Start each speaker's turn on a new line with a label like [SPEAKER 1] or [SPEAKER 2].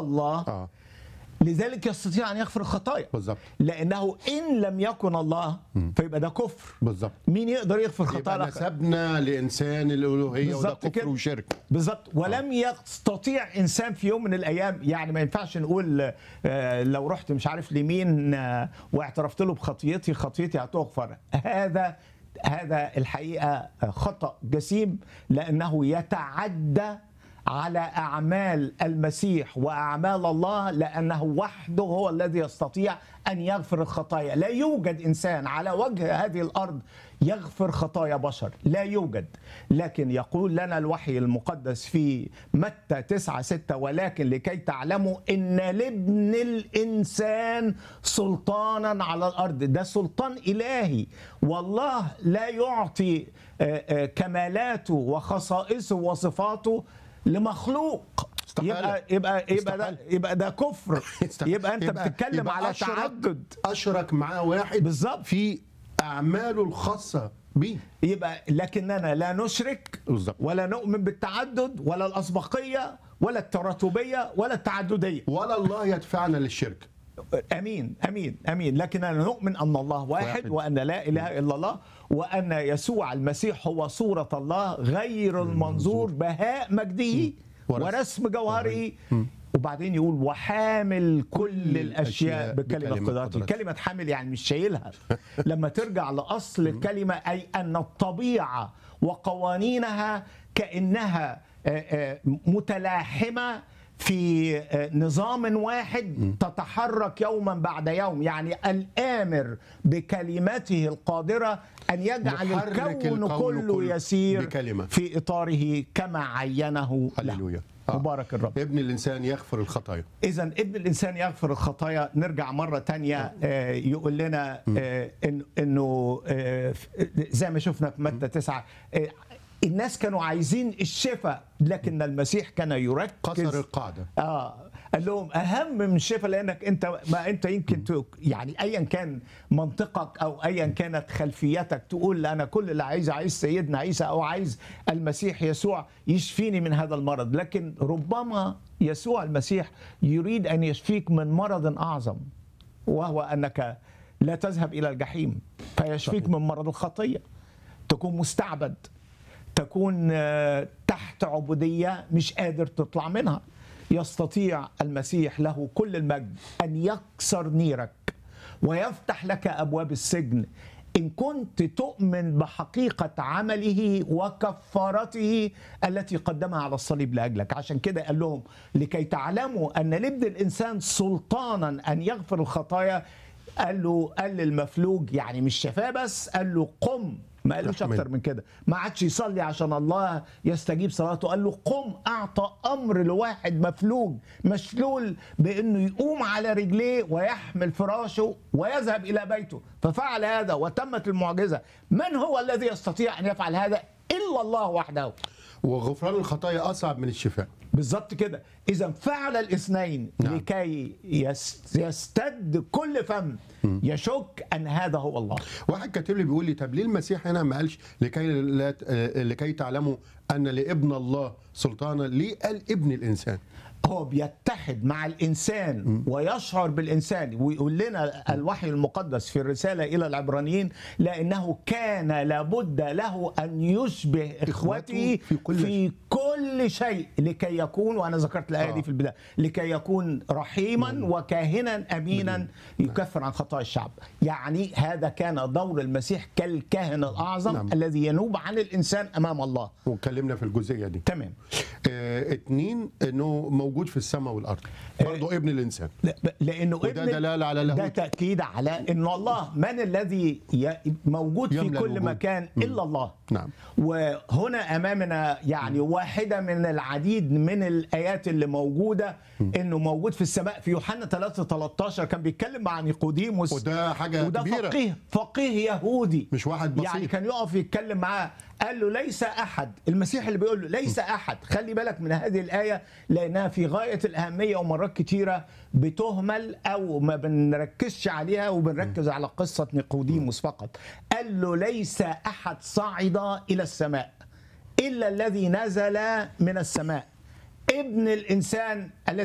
[SPEAKER 1] الله
[SPEAKER 2] اه
[SPEAKER 1] لذلك يستطيع ان يغفر الخطايا
[SPEAKER 2] بالظبط
[SPEAKER 1] لانه ان لم يكن الله فيبقى ده كفر
[SPEAKER 2] بالظبط
[SPEAKER 1] مين يقدر يغفر
[SPEAKER 2] يبقى
[SPEAKER 1] خطايا الآخر؟
[SPEAKER 2] نسبنا لانسان الالوهيه وده
[SPEAKER 1] بالظبط
[SPEAKER 2] كفر
[SPEAKER 1] كده.
[SPEAKER 2] وشرك
[SPEAKER 1] بالظبط ولم يستطيع انسان في يوم من الايام يعني ما ينفعش نقول آه، لو رحت مش عارف لمين آه، واعترفت له بخطيتي خطيتي هتغفر هذا هذا الحقيقه خطا جسيم لانه يتعدى على اعمال المسيح واعمال الله لانه وحده هو الذي يستطيع ان يغفر الخطايا لا يوجد انسان على وجه هذه الارض يغفر خطايا بشر لا يوجد لكن يقول لنا الوحي المقدس في متى 9 6 ولكن لكي تعلموا ان لابن الانسان سلطانا على الارض ده سلطان الهي والله لا يعطي آه، آه، كمالاته وخصائصه وصفاته لمخلوق
[SPEAKER 2] استحالة.
[SPEAKER 1] يبقى يبقى يبقى ده
[SPEAKER 2] استحالة.
[SPEAKER 1] يبقى ده كفر يبقى انت بتتكلم
[SPEAKER 2] يبقى
[SPEAKER 1] على
[SPEAKER 2] أشرك-
[SPEAKER 1] تعدد
[SPEAKER 2] اشرك معاه واحد
[SPEAKER 1] بالظبط.
[SPEAKER 2] في اعماله الخاصه بيه
[SPEAKER 1] يبقى لكننا لا نشرك
[SPEAKER 2] بالظبط.
[SPEAKER 1] ولا نؤمن بالتعدد ولا الأسبقية ولا التراتبية ولا التعددية
[SPEAKER 2] ولا الله يدفعنا للشرك
[SPEAKER 1] أمين أمين أمين لكننا نؤمن أن الله واحد,
[SPEAKER 2] واحد.
[SPEAKER 1] وأن لا إله إلا الله وأن يسوع المسيح هو صورة الله غير المنظور بهاء مجده
[SPEAKER 2] ورسم.
[SPEAKER 1] ورسم جوهره وبعدين يقول وحامل كل الاشياء
[SPEAKER 2] الأشياء
[SPEAKER 1] بكلمه
[SPEAKER 2] بكلمة
[SPEAKER 1] قدرته
[SPEAKER 2] قدرته.
[SPEAKER 1] كلمه حامل يعني مش شايلها لما ترجع لاصل الكلمه اي ان الطبيعه وقوانينها كانها آه، آه، متلاحمه في آه، نظام واحد تتحرك يوما بعد يوم يعني الامر بكلمته القادره ان يجعل
[SPEAKER 2] محرك
[SPEAKER 1] الكون
[SPEAKER 2] الكون
[SPEAKER 1] كله
[SPEAKER 2] كله
[SPEAKER 1] يسير
[SPEAKER 2] بكلمة.
[SPEAKER 1] في اطاره كما عينه له
[SPEAKER 2] هللويا آه.
[SPEAKER 1] مبارك الرب
[SPEAKER 2] ابن الانسان يغفر الخطايا
[SPEAKER 1] إذا ابن الإنسان يغفر الخطايا نرجع مرة تانية آه، يقول لنا آه، إن- إنه آه، زي ما شفنا في متى تسعة آه، الناس كانوا عايزين الشفاء لكن المسيح كان يركز
[SPEAKER 2] كسر القاعده
[SPEAKER 1] اه قال لهم اهم من الشفاء لانك انت ما انت يمكن ت- يعني ايا كان منطقك او ايا كانت خلفيتك تقول انا كل اللي عايز عايز سيدنا عيسى او عايز المسيح يسوع يشفيني من هذا المرض لكن ربما يسوع المسيح يريد ان يشفيك من مرض اعظم وهو انك لا تذهب الى الجحيم فيشفيك من مرض الخطيه تكون مستعبد تكون آه، تحت عبوديه مش قادر تطلع منها يستطيع المسيح له كل المجد ان يكسر نيرك ويفتح لك ابواب السجن ان كنت تؤمن بحقيقه عمله وكفارته التي قدمها على الصليب لاجلك عشان كده قال لهم لكي تعلموا ان لابن الانسان سلطانا ان يغفر الخطايا قال له قال للمفلوج يعني مش شفاه بس قال له قم ما قالوش
[SPEAKER 2] احمل.
[SPEAKER 1] اكتر من كده ما عادش يصلي عشان الله يستجيب صلاته قال له قم اعطى امر لواحد مفلوج مشلول بانه يقوم على رجليه ويحمل فراشه ويذهب الى بيته ففعل هذا وتمت المعجزه من هو الذي يستطيع ان يفعل هذا الا الله وحده
[SPEAKER 2] وغفران الخطايا اصعب من الشفاء
[SPEAKER 1] بالظبط كده اذا فعل الاثنين
[SPEAKER 2] نعم.
[SPEAKER 1] لكي يس- يستد كل فم يشك ان هذا هو الله
[SPEAKER 2] واحد كاتب لي بيقول لي طب ليه المسيح هنا ما قالش لكي لا آه، لكي تعلموا ان لابن الله سلطانا ليه قال ابن الانسان
[SPEAKER 1] هو بيتحد مع الانسان ويشعر بالانسان ويقول لنا الوحي المقدس في الرساله الى العبرانيين لانه كان لابد له ان يشبه اخوته
[SPEAKER 2] في كل
[SPEAKER 1] في كل شيء لكي يكون وانا ذكرت الايه
[SPEAKER 2] آه.
[SPEAKER 1] دي في البدايه لكي يكون رحيما وكاهنا امينا يكفر عن خطايا الشعب يعني هذا كان دور المسيح كالكاهن الاعظم
[SPEAKER 2] نعم.
[SPEAKER 1] الذي ينوب عن الانسان امام الله
[SPEAKER 2] واتكلمنا في الجزئيه دي
[SPEAKER 1] تمام
[SPEAKER 2] آه، اتنين انه موجود في السماء والارض برضه ابن الانسان
[SPEAKER 1] لا- لانه
[SPEAKER 2] وده
[SPEAKER 1] ابن
[SPEAKER 2] دلالة على
[SPEAKER 1] ده
[SPEAKER 2] لاهوت.
[SPEAKER 1] تاكيد على ان الله من الذي ي- موجود في
[SPEAKER 2] يملأ
[SPEAKER 1] كل
[SPEAKER 2] الوجود.
[SPEAKER 1] مكان الا الله
[SPEAKER 2] نعم.
[SPEAKER 1] وهنا امامنا يعني واحده من العديد من الايات اللي موجوده انه موجود في السماء في يوحنا 3 13 كان بيتكلم مع نيقوديموس
[SPEAKER 2] وده حاجه
[SPEAKER 1] وده
[SPEAKER 2] كبيره
[SPEAKER 1] فقيه فقيه يهودي
[SPEAKER 2] مش واحد بسيط.
[SPEAKER 1] يعني كان يقف يتكلم معاه قال له ليس احد المسيح اللي بيقول له ليس احد خلي بالك من هذه الايه لانها في غايه الاهميه ومرات كتيره بتهمل او ما بنركزش عليها وبنركز على قصه نيقوديموس فقط قال له ليس احد صعد الى السماء الا الذي نزل من السماء ابن الانسان الذي